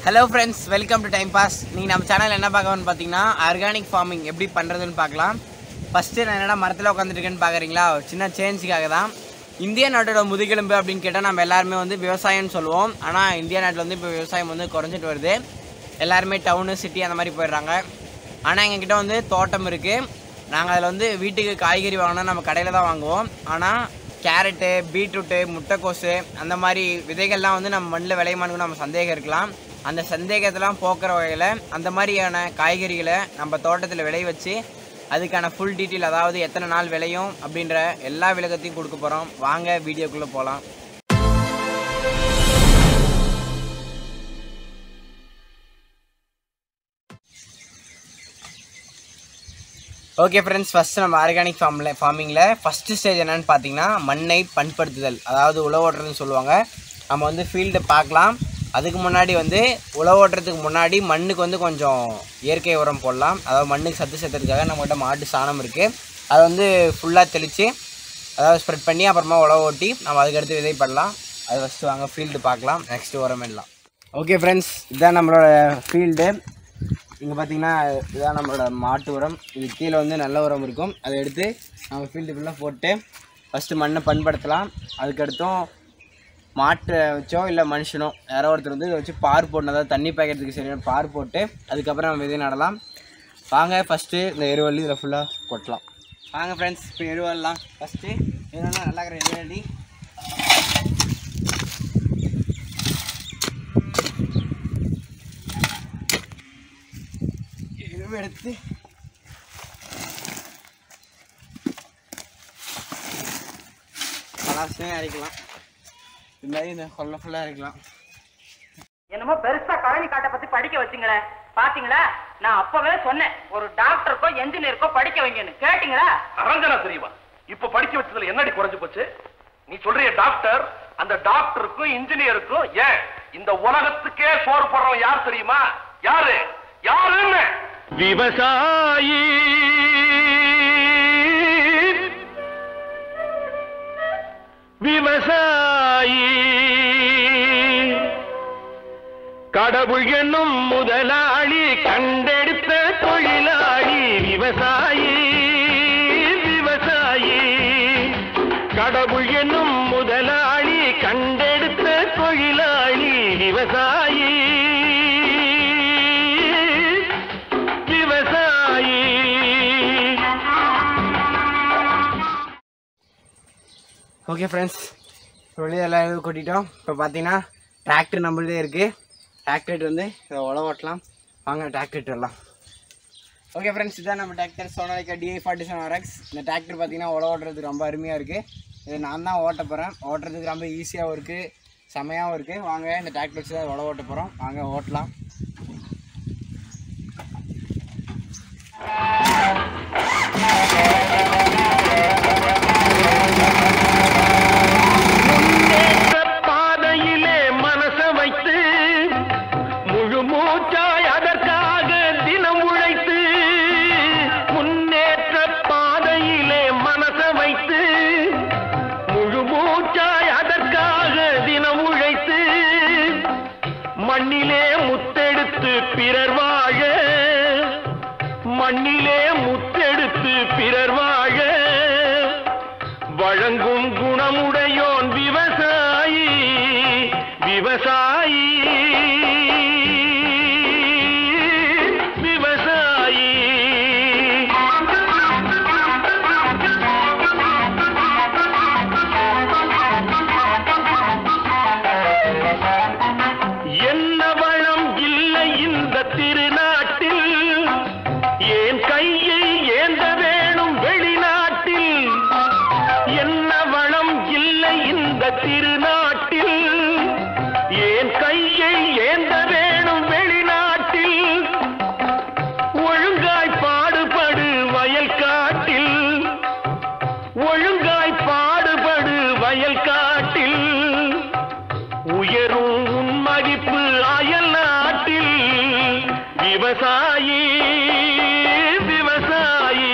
hello friends welcome to time pass நீங்கள் நம்ம channel என்ன பார்க்கணும்னு பார்த்தீங்கன்னா ஆர்கானிக் ஃபார்மிங் எப்படி பண்ணுறதுன்னு பார்க்கலாம் ஃபஸ்ட்டு நான் என்னடா மரத்தில் உட்காந்துருக்கேன்னு பார்க்குறீங்களா ஒரு சின்ன சேஞ்சுக்காக தான் இந்திய நாட்டோட முதுகெலும்பு அப்படின்னு கேட்டால் நம்ம எல்லாருமே வந்து விவசாயம்னு சொல்லுவோம் ஆனால் இந்திய நாட்டில் வந்து இப்போ விவசாயம் வந்து குறைஞ்சிட்டு வருது எல்லாருமே டவுனு சிட்டி அந்த மாதிரி போயிடுறாங்க ஆனால் எங்ககிட்ட வந்து தோட்டம் இருக்குது நாங்கள் அதில் வந்து வீட்டுக்கு காய்கறி வாங்கினா நம்ம கடையில் தான் வாங்குவோம் ஆனால் கேரட்டு பீட்ரூட்டு முட்டைக்கோசு அந்த மாதிரி விதைகள்லாம் வந்து நம்ம மண்ணில் விளையுமான்னு நம்ம சந்தேகம் இருக்கலாம் அந்த சந்தேகத்தெல்லாம் போக்குற வகையில் அந்த மாதிரியான காய்கறிகளை நம்ம தோட்டத்தில் விளைய வச்சு அதுக்கான ஃபுல் டீட்டெயில் அதாவது எத்தனை நாள் விளையும் அப்படின்ற எல்லா விளக்கத்தையும் கொடுக்க போகிறோம் வாங்க வீடியோக்குள்ளே போகலாம் ஓகே ஃப்ரெண்ட்ஸ் ஃபஸ்ட்டு நம்ம ஆர்கானிக் ஃபார்மில் ஃபார்மிங்கில் ஃபஸ்ட்டு ஸ்டேஜ் என்னன்னு பார்த்தீங்கன்னா மண்ணை பண்படுத்துதல் அதாவது உழவோட்டுறதுன்னு சொல்லுவாங்க நம்ம வந்து ஃபீல்டு பார்க்கலாம் அதுக்கு முன்னாடி வந்து உழவோட்டுறதுக்கு முன்னாடி மண்ணுக்கு வந்து கொஞ்சம் இயற்கை உரம் போடலாம் அதாவது மண்ணுக்கு சத்து சேர்த்துறதுக்காக நம்மகிட்ட மாட்டு சாணம் இருக்குது அதை வந்து ஃபுல்லாக தெளித்து அதாவது ஸ்ப்ரெட் பண்ணி அப்புறமா உழவு ஓட்டி நம்ம அதுக்கடுத்து விதை பண்ணலாம் அது ஃபஸ்ட்டு வாங்க ஃபீல்டு பார்க்கலாம் நெக்ஸ்ட்டு உரம் இடலாம் ஓகே ஃப்ரெண்ட்ஸ் இதுதான் நம்மளோட ஃபீல்டு இங்கே பார்த்தீங்கன்னா இதுதான் நம்மளோட மாட்டு உரம் இது கீழே வந்து நல்ல உரம் இருக்கும் அதை எடுத்து நம்ம ஃபீல்டு ஃபுல்லாக போட்டு ஃபஸ்ட்டு மண்ணை பண்படுத்தலாம் அதுக்கடுத்தும் மாட்டை வச்சோ இல்லை மனுஷனோ யாரோ ஒருத்தர் வந்து இதை வச்சு பார் போடணும் அதாவது தண்ணி பாய்க்கிறதுக்கு சரியான பார் போட்டு அதுக்கப்புறம் நம்ம விதை நடலாம் வாங்க ஃபஸ்ட்டு இந்த எருவள்ளி இதில் ஃபுல்லாக கொட்டலாம் வாங்க ஃப்ரெண்ட்ஸ் இப்போ எருவல்லாம் ஃபஸ்ட்டு என்னென்னா நல்லா இருக்கிற எருவள்ளி எருவு எடுத்து பலாசையும் அரைக்கலாம் இது மாதிரி இந்த கொல்லை ஃபுல்லாக அரைக்கலாம் என்னமோ பெருசா கழனி காட்டை பத்தி படிக்க வச்சுங்களே பாத்தீங்களா நான் அப்பவே சொன்னேன் ஒரு டாக்டருக்கோ என்ஜினியருக்கோ படிக்க வைங்கன்னு கேட்டீங்களா அரஞ்சனா தெரியுமா இப்ப படிக்க வச்சதுல என்னடி குறைஞ்சு போச்சு நீ சொல்றிய டாக்டர் அந்த டாக்டருக்கும் இன்ஜினியருக்கும் ஏன் இந்த உலகத்துக்கே சோறு போடுறவன் யார் தெரியுமா யாரு யாருன்னு விவசாயி விவசாயி கடவுள் என்னும் முதலாளி கண்டெடுத்த தொழிலாளி விவசாயி விவசாயி கடவுள் என்னும் முதலாளி கண்டெடுத்த தொழிலாளி விவசாயி விவசாயி ஓகே ஃப்ரெண்ட்ஸ் வெளியே எல்லாம் இது கொட்டிட்டோம் இப்போ பார்த்தீங்கன்னா டிராக்டர் நம்மளதே இருக்குது டிராக்டர் வந்து இதை உழவு ஓட்டலாம் வாங்க டிராக்டர் வரலாம் ஓகே ஃப்ரெண்ட்ஸ் இதான் நம்ம tractor Sonalika DI forty seven RX இந்த டிராக்டர் பார்த்தீங்கன்னா உழவு ஓட்டுறதுக்கு ரொம்ப அருமையாக இருக்குது இது நான் தான் ஓட்ட போகிறேன் ஓட்டுறதுக்கு ரொம்ப ஈஸியாகவும் இருக்குது செமையாகவும் இருக்குது வாங்க இந்த டிராக்டர் வச்சு தான் உழவு ஓட்ட போகிறோம் வாங்க ஓட்டலாம் முன்னேற்ற பாதையிலே மனச வைத்து முழு மூச்சாய் அதற்காக தினம் உழைத்து முன்னேற்ற பாதையிலே மனச வைத்து முழு மூச்சாய் அதற்காக தினம் உழைத்து மண்ணிலே முத்தெடுத்து பிறர் வாழ மண்ணிலே முத்தெடுத்து பிறர் வாழ வழங்கும் குணமுடையோன் விவசாயி விவசாயி விவசாயி என்ன வளம் இல்லை இந்த திருநாட்டில் ஏன் கையை ஏந்த வேணும் வெளிநாட்டில் என்ன வளம் இல்லை இந்த திருநாட்டில் ஏன் கையை ஏந்த வேணும் வெளிநாட்டில் ஒழுங்காய் பாடுபடு வயல் காட்டில் ஒழுங்காய் பாடுபடு வயல் காட்டில் உயரும் உன் மதிப்பு அயல் நாட்டில் விவசாயி விவசாயி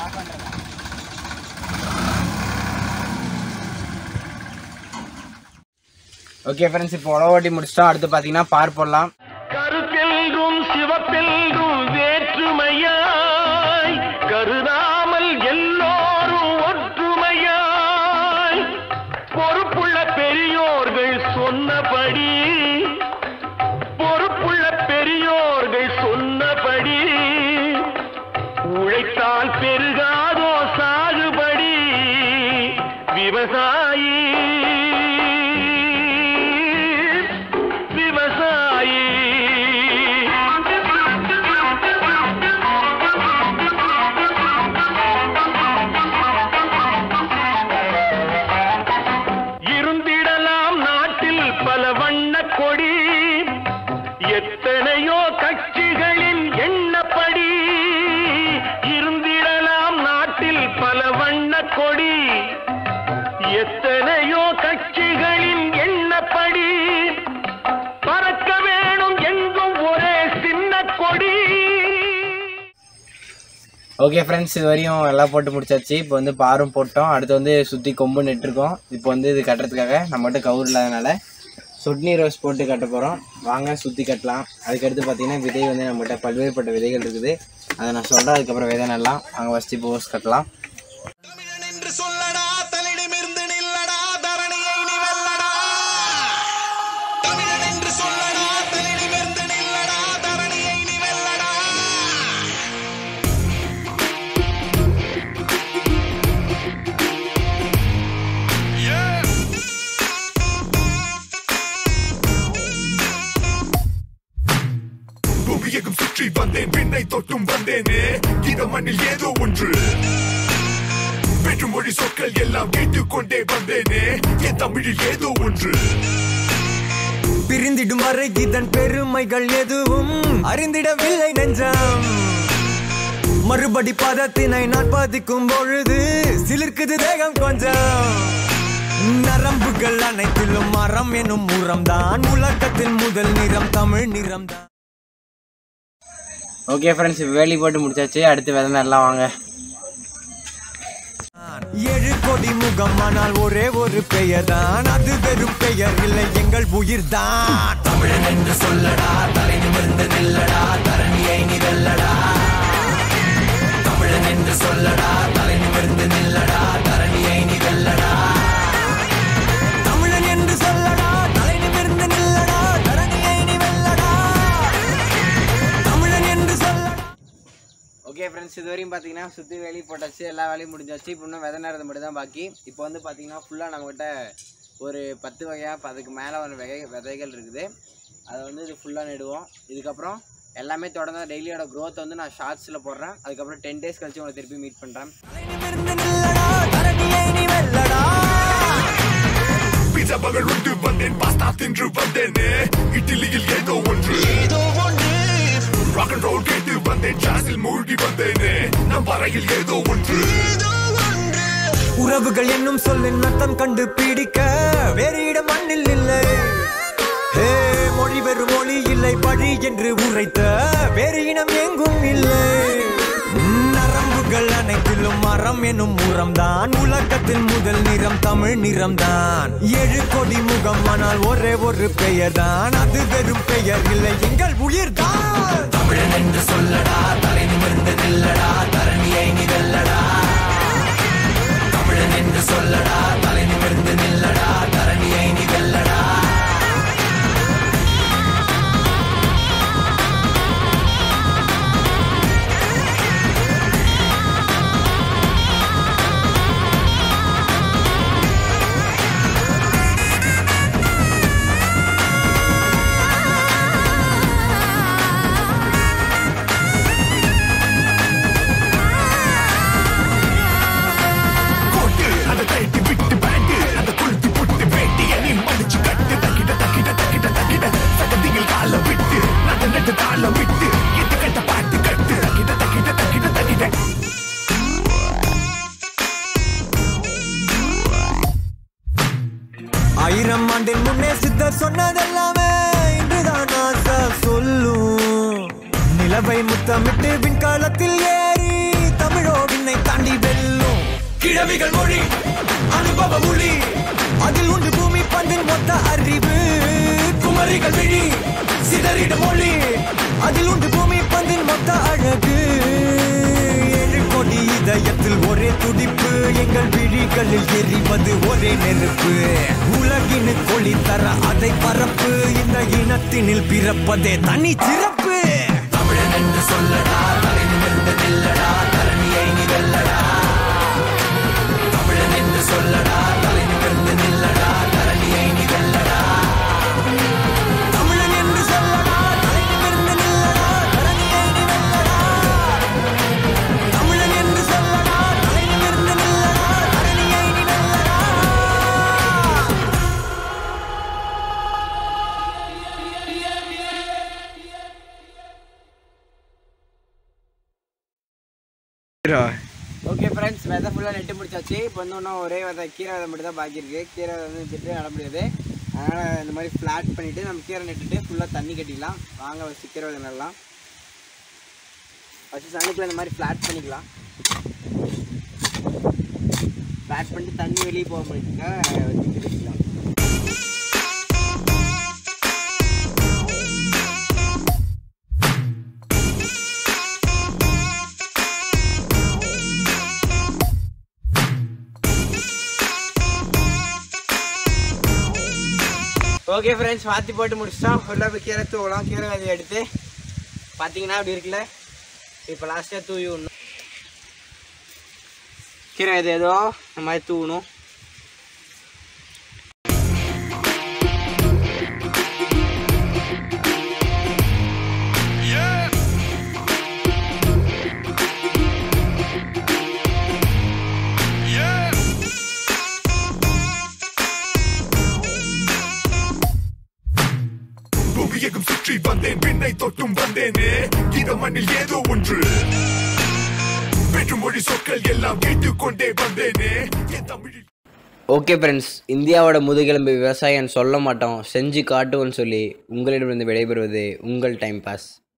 ஓகே ஃப்ரெண்ட்ஸ் இப்போ உழவு ஓட்டி முடிச்சிட்டோம் அடுத்து பார்த்தீங்கன்னா பார் போடலாம் கருத்தெல்கும் சிவப்பெல்கும் வேற்றுமையாய் கருதாமல் எல்லோரும் ஒற்றுமையாய் பொறுப்புள்ள பெரியோர்கள் சொன்னபடி பொறுப்புள்ள பெரியோர்கள் சொன்னபடி உழைத்தால் பெருகாதோ சாகுபடி விவசாயி விவசாயி இருந்திடலாம் நாட்டில் பல வண்ண கொடி எத்தனையோ கட்சிகளின் எண்ணப்படி இருந்திடலாம் நாட்டில் பல வண்ண கொடி எத்தனையோ கட்சிகளின் எண்ணப்படி பறக்க வேணும் எங்கும் ஒரே சின்ன கொடி ஓகே ஃப்ரெண்ட்ஸ் இது வரையும் எல்லாம் போட்டு முடிச்சாச்சு இப்போ வந்து பாரும் போட்டோம் அடுத்து வந்து சுற்றி கொம்பு நட்டுருக்கோம் இப்போ வந்து இது கட்டுறதுக்காக நம்மகிட்ட கவுர் இல்லாதனால சொட்னி ரோஸ் போட்டு கட்ட போகிறோம் வாங்க சுற்றி கட்டலாம் அதுக்கடுத்து பார்த்தீங்கன்னா விதை வந்து நம்மகிட்ட பல்வேறுபட்ட விதைகள் இருக்குது அதை நான் சொல்கிறேன் அதுக்கப்புறம் விதை நடலாம் அங்கே ஃபஸ்ட்டு இப்போ ரோஸ் கட்டலாம் தமிழன் என்று சொல்லடா தன்னிடமிருந்து நில்லடா தரணியை நீ வெல்லடா தமிழன் என்று சொல்லடா தன்னிடமிருந்து நில்லடா தரணியை நீ வெல்லடா புவியகம் சுற்றி வந்தேன் விண்ணை தொட்டும் வந்தேனே இந்த மண்ணில் ஏதோ ஒன்று வெற்று மொழி சொற்கள் எல்லாம் கேட்டுக்கொண்டே வந்தேனே என் தமிழில் ஏதோ ஒன்று பிரிந்திடும் வரை இதன் பெருமைகள் எதுவும் அறிந்திடவில்லை நெஞ்சம் மறுபடி பதத்தினை நான் பாதிக்கும் பொழுது சிலிர்க்குது தேகம் கொஞ்சம் நரம்புகள் அனைத்திலும் மரம் எனும் உரம்தான் உலகத்தின் முதல் நிறம் தமிழ் நிறம்தான் ஓகே ஃப்ரெண்ட்ஸ் இப்போ வேலி போட்டு முடிச்சாச்சு அடுத்து விதை நடலாம் வாங்க ஏழு கோடி முகம் ஆனால் ஒரே ஒரு பெயர் தான் அது வெறும் பெயர் இல்லை எங்கள் உயிர் தான் தமிழன் என்று சொல்லடா தலை நிமிர்ந்து நில்லடா தரணியை நீ வெல்லடா தமிழன் என்று சொல்லடா தலை நிமிர்ந்து நில்லடா தரணியை நீ வெல்லடா தமிழன் என்று சொல்லடா தலை நிமிர்ந்து நில்லடா தரணியை நீ வெல்லடா தமிழன் என்று சொல்லடா ஓகே ஃப்ரெண்ட்ஸ் இது வரையும் பார்த்தீங்கன்னா சுற்றி வேலி போட்டாச்சு எல்லா வேலையும் முடிஞ்சாச்சு இப்போ இன்னும் விதை நேரது மட்டும் தான் பாக்கி இப்போ வந்து பார்த்தீங்கன்னா ஃபுல்லாக நம்மகிட்ட ஒரு பத்து வகையாக அதுக்கு மேலே ஒரு வகை விதைகள் இருக்குது அதை வந்து இது ஃபுல்லாக நடுவோம் இதுக்கப்புறம் எல்லாமே தொடர்ந்து டெய்லியோட growth வந்து நான் ஷார்ட்ஸில் போடுறேன் அதுக்கப்புறம் டென் டேஸ் கழிச்சு உங்களை திருப்பி மீட் பண்ணுறேன் நிமிர்ந்து நில்லடா தரணியை நீ வெல்லடா பீஸா பகல் உண்டு வந்தேன் பாஸ்தா தின்று வந்தேனே இட்லியில் ஏதோ ஒன்று ஏதோ ஒன்று ராக் அண்ட் ரோல் கேட்டு வந்தேன் ஜாஸில் மூழ்கி வந்தேனே நம் வரையில் ஏதோ ஒன்று ஏதோ ஒன்று உறவுகள் என்னும் சொல்லின் அர்த்தம் கண்டு பிடிக்க வேறு இடம் மண்ணில் இல்லை ஹே மொழி வெறும் மொழி இல்லை பழி என்று உரைத்த வேறு இனம் எங்கும் இல்லை நரம்புகள் அனைத்திலும் மரம் எனும் உரம்தான் உலகத்தின் முதல் நிறம் தமிழ் நிறம்தான் ஏழு கோடி முகம் ஆனால் ஒரே ஒரு பெயர் தான் அது வெறும் பெயர் இல்லை எங்கள் உயிர் தான் தமிழன் என்று சொல்லடா தலை நிமிர்ந்து நில்லடா தரணியை நீ வெல்லடா தமிழன் என்று சொல்லடா தலை நிமிர்ந்து நில்லடா தரணியை நீ வெல்லடா போட்டு அந்த டைட்டி விட்டு பேண்டு அந்த கொளுத்தி புட்டு வேட்டிய நீ மடிச்சு கட்டு தக்கிட தக்கிட தக்கிட தக்கிட சகதியில் கால விட்டு நட்டு நட்டு தாளம் விட்டு எட்டு கட்ட பாட்டு கட்டு தக்கிட தக்கிட தக்கிட தக்கிட ஆயிரம் ஆண்டின் முன்னே சித்தர் சொன்னதெல்லாமே இன்றுதான் ஆசா சொல்லும் நிலவை முத்தமிட்டு விண்காலத்தில் ஏறி தமிழோ விண்ணை தாண்டி கிழவிகள் மொழி அனுபவ மொழி அதில் உண்டு பூமி பந்தின் மொத்த அறிவு குமரிகள் விழி சிதறிட மொழி அதில் உண்டு பூமி பந்தின் மொத்த அழகு ஏழு கோடி இதயத்தில் ஒரே துடிப்பு எங்கள் விழிகளில் எரிவது ஒரே நெருப்பு உலகினு கொளி தர அதை பரப்பு இந்த இனத்தினில் பிறப்பதே தனி சிறப்பு தமிழன் என்று சொல்லடா தலை நிமிர்ந்து நில்லடா தரணியை நீ வெல்லடா தமிழன் என்று சொல்லடா தலை நிமிர்ந்து நில்லடா தரணியை நீ வெல்லடா தமிழன் என்று சொல்லடா தலை நிமிர்ந்து நில்லடா தரணியை நீ வெல்லடா தமிழன் என்று சொல்லடா தலை நிமிர்ந்து நில்லடா தரணியை நீ வெல்லடா ஓகே ஃப்ரெண்ட்ஸ் விதை ஃபுல்லாக நெட்டு முடிச்சாச்சு இப்போ வந்து இன்னும் ஒரே விதை கீரை விதை மட்டும் தான் பாக்கி இருக்கு கீரை விதை வந்து விட்டு நட முடியாது அதனால் இந்த மாதிரி ஃப்ளாட் பண்ணிவிட்டு நம்ம கீரை நட்டுட்டு ஃபுல்லாக தண்ணி கட்டிக்கலாம் வாங்க ஃபஸ்ட்டு கீரை விதை நடலாம் ஃபஸ்ட்டு சனுக்குள்ள இந்த மாதிரி ஃப்ளாட் பண்ணிக்கலாம் ஃப்ளாட் பண்ணிட்டு தண்ணி வெளியே போக முடியுதுக்காக வச்சு கட்டிக்கலாம் ஓகே ஃப்ரெண்ட்ஸ் மாற்றி போட்டு முடிச்சிட்டோம் உள்ள போய் கீரை தூவலாம் கீரை விதையை எடுத்து பார்த்தீங்கன்னா அப்படி இருக்குல்ல இப்போ லாஸ்ட்டாக தூவி விடணும் கீரை விதை ஏதோ இந்த மாதிரி தூவணும் புவியகம் சுற்றி வந்தேன் பின்னை தொட்டும் வந்தேனே இந்த மண்ணில் ஏதோ ஒன்று வேற்றுமொழி சொற்கள் எல்லாம் கேட்டுக்கொண்டே வந்தேனே என் தமிழில் ஓகே ஃப்ரெண்ட்ஸ் இந்தியாவோட முதுகெலும்பு விவசாயம் சொல்ல மாட்டோம் செஞ்சு காட்டுவோன்னு சொல்லி உங்களிடமிருந்து விடைபெறுவது உங்கள் டைம் பாஸ்